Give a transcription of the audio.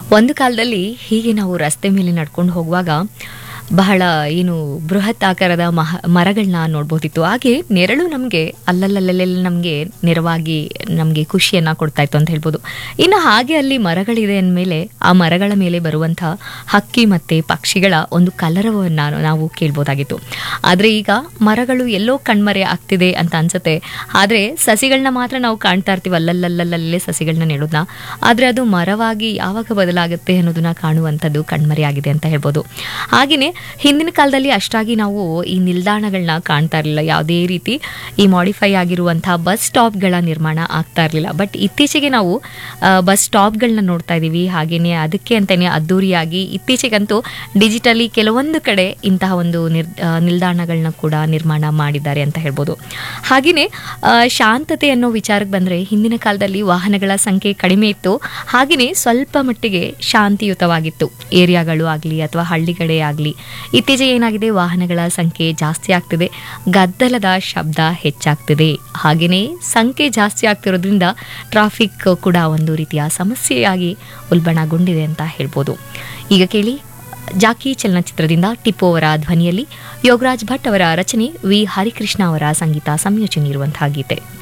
ಒಂದು ಕಾಲದಲ್ಲಿ ಹೀಗೆ ನಾವು ರಸ್ತೆ ಮೇಲೆ ನಡ್ಕೊಂಡು ಹೋಗುವಾಗ ಬಹಳ ಏನು ಬೃಹತ್ ಆಕಾರದ ಮಹ ಮರಗಳನ್ನ ನೋಡ್ಬೋದಿತ್ತು ಹಾಗೆ ನೆರಳು ನಮಗೆ ಅಲ್ಲಲ್ಲಲ್ಲೆಲ್ಲ ನಮಗೆ ನೆರವಾಗಿ ನಮಗೆ ಖುಷಿಯನ್ನು ಕೊಡ್ತಾ ಇತ್ತು ಅಂತ ಹೇಳ್ಬೋದು ಇನ್ನು ಹಾಗೆ ಅಲ್ಲಿ ಮರಗಳಿದೆ ಅಂದಮೇಲೆ ಆ ಮರಗಳ ಮೇಲೆ ಬರುವಂಥ ಹಕ್ಕಿ ಮತ್ತು ಪಕ್ಷಿಗಳ ಒಂದು ಕಲರವವನ್ನು ನಾವು ಕೇಳ್ಬೋದಾಗಿತ್ತು ಆದರೆ ಈಗ ಮರಗಳು ಎಲ್ಲೋ ಕಣ್ಮರೆ ಆಗ್ತಿದೆ ಅಂತ ಅನ್ಸುತ್ತೆ ಆದರೆ ಸಸಿಗಳನ್ನ ಮಾತ್ರ ನಾವು ಕಾಣ್ತಾ ಇರ್ತೀವಿ ಅಲ್ಲಲ್ಲಲ್ಲಲ್ಲೇ ಸಸಿಗಳನ್ನ ನೆಡೋದನ್ನ ಆದರೆ ಅದು ಮರವಾಗಿ ಯಾವಾಗ ಬದಲಾಗುತ್ತೆ ಅನ್ನೋದನ್ನ ಕಾಣುವಂಥದ್ದು ಕಣ್ಮರೆ ಆಗಿದೆ ಅಂತ ಹೇಳ್ಬೋದು ಹಾಗೆಯೇ ಹಿಂದಿನ ಕಾಲದಲ್ಲಿ ಅಷ್ಟಾಗಿ ನಾವು ಈ ನಿಲ್ದಾಣಗಳನ್ನ ಕಾಣ್ತಾ ಇರಲಿಲ್ಲ ಯಾವುದೇ ರೀತಿ ಈ ಮಾಡಿಫೈ ಆಗಿರುವಂತಹ ಬಸ್ ಸ್ಟಾಪ್ಗಳ ನಿರ್ಮಾಣ ಆಗ್ತಾ ಇರಲಿಲ್ಲ ಬಟ್ ಇತ್ತೀಚೆಗೆ ನಾವು ಆ, ಬಸ್ ಸ್ಟಾಪ್ಗಳನ್ನ ನೋಡ್ತಾ ಇದ್ದೀವಿ ಹಾಗೆಯೇ ಅದಕ್ಕೆ ಅಂತಲೇ ಅದ್ದೂರಿಯಾಗಿ ಇತ್ತೀಚೆಗಂತೂ ಡಿಜಿಟಲಿ ಕೆಲವೊಂದು ಕಡೆ ಇಂತಹ ಒಂದು ನಿರ್ ಆ, ನಿಲ್ದಾಣಗಳನ್ನ ಕೂಡ ನಿರ್ಮಾಣ ಮಾಡಿದ್ದಾರೆ ಅಂತ ಹೇಳ್ಬೋದು ಹಾಗೆಯೇ ಆ, ಶಾಂತತೆ ಅನ್ನೋ ವಿಚಾರಕ್ಕೆ ಬಂದರೆ ಹಿಂದಿನ ಕಾಲದಲ್ಲಿ ವಾಹನಗಳ ಸಂಖ್ಯೆ ಕಡಿಮೆ ಇತ್ತು ಹಾಗೆಯೇ ಸ್ವಲ್ಪ ಮಟ್ಟಿಗೆ ಶಾಂತಿಯುತವಾಗಿತ್ತು ಏರಿಯಾಗಳು ಆಗಲಿ ಅಥವಾ ಹಳ್ಳಿಗಳೇ ಆಗಲಿ ಇತ್ತೀಚೆಗೆ ಏನಾಗಿದೆ ವಾಹನಗಳ ಸಂಖ್ಯೆ ಜಾಸ್ತಿ ಆಗ್ತಿದೆ ಗದ್ದಲದ ಶಬ್ದ ಹೆಚ್ಚಾಗ್ತಿದೆ ಹಾಗೆಯೇ ಸಂಖ್ಯೆ ಜಾಸ್ತಿ ಆಗ್ತಿರೋದ್ರಿಂದ ಟ್ರಾಫಿಕ್ ಕೂಡ ಒಂದು ರೀತಿಯ ಸಮಸ್ಯೆಯಾಗಿ ಉಲ್ಬಣಗೊಂಡಿದೆ ಅಂತ ಹೇಳ್ಬೋದು ಈಗ ಕೇಳಿ ಜಾಕಿ ಚಲನಚಿತ್ರದಿಂದ ಟಿಪ್ಪು ಅವರ ಧ್ವನಿಯಲ್ಲಿ ಯೋಗರಾಜ್ ಭಟ್ ಅವರ ರಚನೆ ವಿ ಹರಿಕೃಷ್ಣ ಅವರ ಸಂಗೀತ ಸಂಯೋಜನೆ ಇರುವಂತಹ ಗೀತೆ